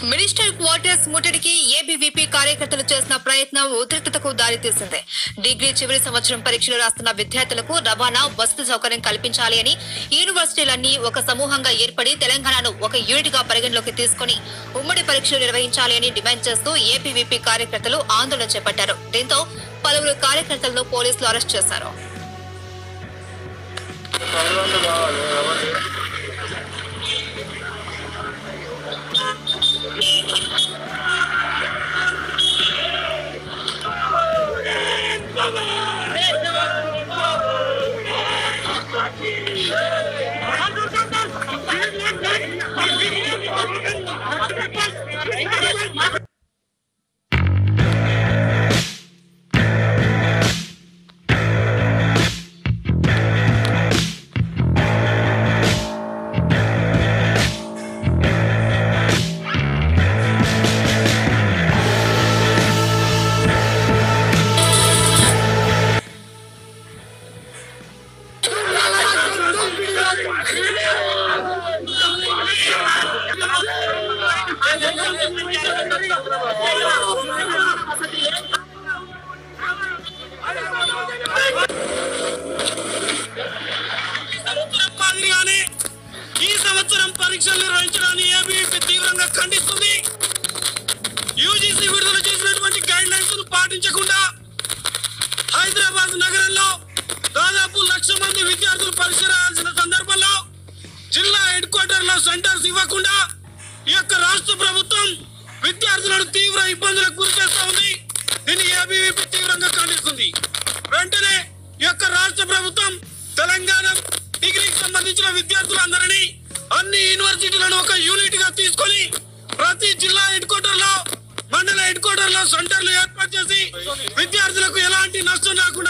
minister quarters ముట్టడికి ABVP కార్యకర్తలు చేసిన ప్రయత్నం ఉద్రిక్తతకు దారితీసింది డిగ్రీ చివరి సంవత్సరం పరీక్షలు రాస్తున్న విద్యార్థులకు రవాణా వసతి సౌకర్యం కల్పించాలి అని యూనివర్సిటీలన్నీ ఒక సమూహంగా ఏర్పడి తెలంగాణను ఒక యూనిట్ గా పరిగణలోకి తీసుకుని ఉమ్మడి పరీక్షలు నిర్వహించాలి అని డిమాండ్ చేస్తూ ఏబీవీపీ కార్యకర్తలు ఆందోళన చేపట్టారు దీంతో పలువురు కార్యకర్తలను పోలీసులు అరెస్ట్ చేశారు సంవత్సరం మాదిరిగానే ఈ సంవత్సరం పరీక్షలు నిర్వహించడాన్ని ఏబీవీపీ తీవ్రంగా ఖండిస్తుంది యూజీసీ విడుదల చేసినటువంటి గైడ్ లైన్స్ ను పాటించకుండా హైదరాబాద్ నగరంలో దాదాపు లక్ష మంది విద్యార్థులు పరీక్ష రాయాల్సిన సందర్భంలో జిల్లా హెడ్ క్వార్టర్ లో సెంటర్స్ ఇవ్వకుండా ఈ యొక్క రాష్ట్ర ప్రభుత్వం విద్యార్థులను తీవ్ర ఇబ్బందులకు గురి చేస్తా ఉంది దీన్ని ఏబీవీపీ తీవ్రంగా ఖండిస్తుంది వెంటనే ఈ యొక్క రాష్ట్ర ప్రభుత్వం తెలంగాణ డిగ్రీకి సంబంధించిన విద్యార్థులందరినీ అన్ని యూనివర్సిటీలను ఒక యూనిట్ గా తీసుకొని ప్రతి జిల్లా హెడ్ క్వార్టర్ లో మండల హెడ్ క్వార్టర్ లో సెంటర్లు ఏర్పాటు చేసి విద్యార్థులకు ఎలాంటి నష్టం రాకుండా